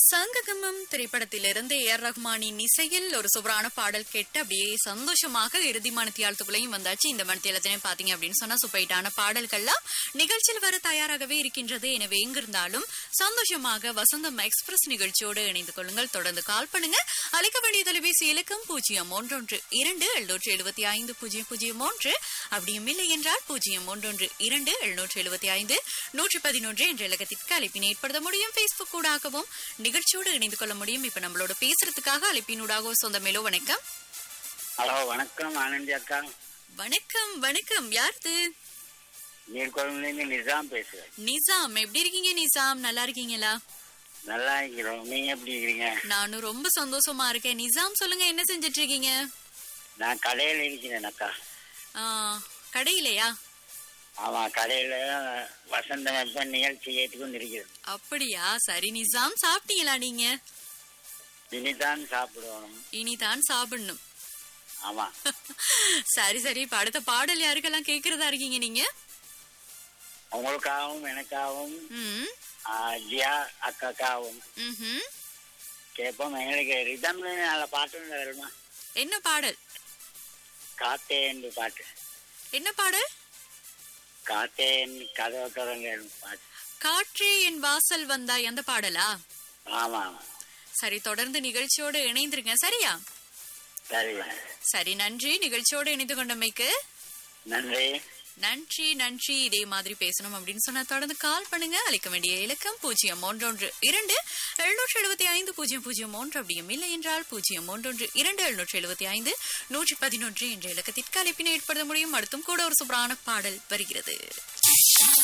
சங்ககமம் திரைப்படத்திலிருந்து A R ரஹ்மானின் இசையில் ஒரு சுவரான பாடல் கேட்டு அப்படியே சந்தோஷமாக இறுதி மனத்தியாளத்துக்குள்ளேயும் வந்தாச்சு இந்த மனத்தியாளத்தினே பாத்தீங்க அப்படின்னு சொன்னா சூப்பைட்டான பாடல்கள்லாம் நிகழ்ச்சியில் வர தயாராகவே இருக்கின்றது எனவே எங்கிருந்தாலும் சந்தோஷமாக வசந்தம் எக்ஸ்பிரஸ் நிகழ்ச்சியோடு இணைந்து கொள்ளுங்கள் தொடர்ந்து கால் பண்ணுங்க அழைக்க வேண்டிய தொலைபேசி இலக்கம் பூஜ்ஜியம் ஒன்றொன்று இரண்டு எழுநூற்று எழுபத்தி ஐந்து பூஜ்ஜியம் பூஜ்ஜியம் ஒன்று அப்படியும் இல்லை என்றால் பூஜ்ஜியம் ஒன்றொன்று இரண்டு எழுநூற்று எழுபத்தி ஐந்து நூற்றி பதினொன்று என்ற இலக்கத்திற்கு அழைப்பினை ஏற்படுத்த முடியும் பேஸ்புக் ஊடாகவும் நிகழ்ச்சியோடு இணைந்து கொள்ள முடியும் இப்ப நம்மளோட பேசுறதுக்காக அழைப்பினூடாகவும் சொந்தமேலோ வணக்கம் ஹலோ வணக்கம் ஆனந்தி அக்கா வணக்கம் வணக்கம் யாருது நீர்கொழும்புலேருந்து நிசாம் பேசுறேன் நிசாம் எப்படி இருக்கீங்க நிசாம் நல்லா இருக்கீங்களா நல்லா இருக்கிறோம் நீங்க எப்படி இருக்கிறீங்க நானும் ரொம்ப சந்தோஷமா இருக்கேன் நிசாம் சொல்லுங்க என்ன செஞ்சிட்டு இருக்கீங்க நான் கடையில் இருக்கிறேன் அக்கா ஆ, கடையிலையா ஆமா கடையில வசந்தம் எப்ப நிகழ்ச்சி ஏற்றுக்கொண்டு இருக்கிறது அப்படியா சரி நிசாம் சாப்பிட்டீங்களா நீங்க இனிதான் சாப்பிடணும் இனிதான் சாப்பிடணும் ஆமா சரி சரி இப்ப அடுத்த பாடல் யாருக்கெல்லாம் கேக்குறதா இருக்கீங்க நீங்க உங்களுக்காகவும் எனக்காகவும் ம் ஆ, ஜியா அக்காக்காகவும் ம்ஹும். கேட்போம் எங்களுக்கு ரிதம் நல்ல பாட்டு வருமா என்ன பாடல் காத்தே என்று பாட்டு என்ன பாடல் காத்தே என்று கதவை தொடங்க பாட்டு காற்றே என் வாசல் வந்தாய் அந்த பாடலா ஆமா ஆமா சரி தொடர்ந்து நிகழ்ச்சியோடு இணைந்திருங்க சரியா சரி சரி நன்றி நிகழ்ச்சியோடு இணைந்து கொண்டமைக்கு நன்றி நன்றி நன்றி இதே மாதிரி பேசணும் அப்படின்னு சொன்னா தொடர்ந்து கால் பண்ணுங்க அழைக்க வேண்டிய இலக்கம் பூஜ்ஜியம் ஒன்றொன்று இரண்டு எழுநூற்று எழுபத்தி ஐந்து பூஜ்ஜியம் பூஜ்ஜியம் ஒன்று அப்படியும் இல்லை என்றால் பூஜ்ஜியம் ஒன்றொன்று இரண்டு எழுநூற்று எழுபத்தி ஐந்து நூற்றி பதினொன்று என்ற இலக்கத்திற்கு அழைப்பினை ஏற்படுத்த முடியும் அடுத்தும் கூட ஒரு சூப்பரான பாடல் வருகிறது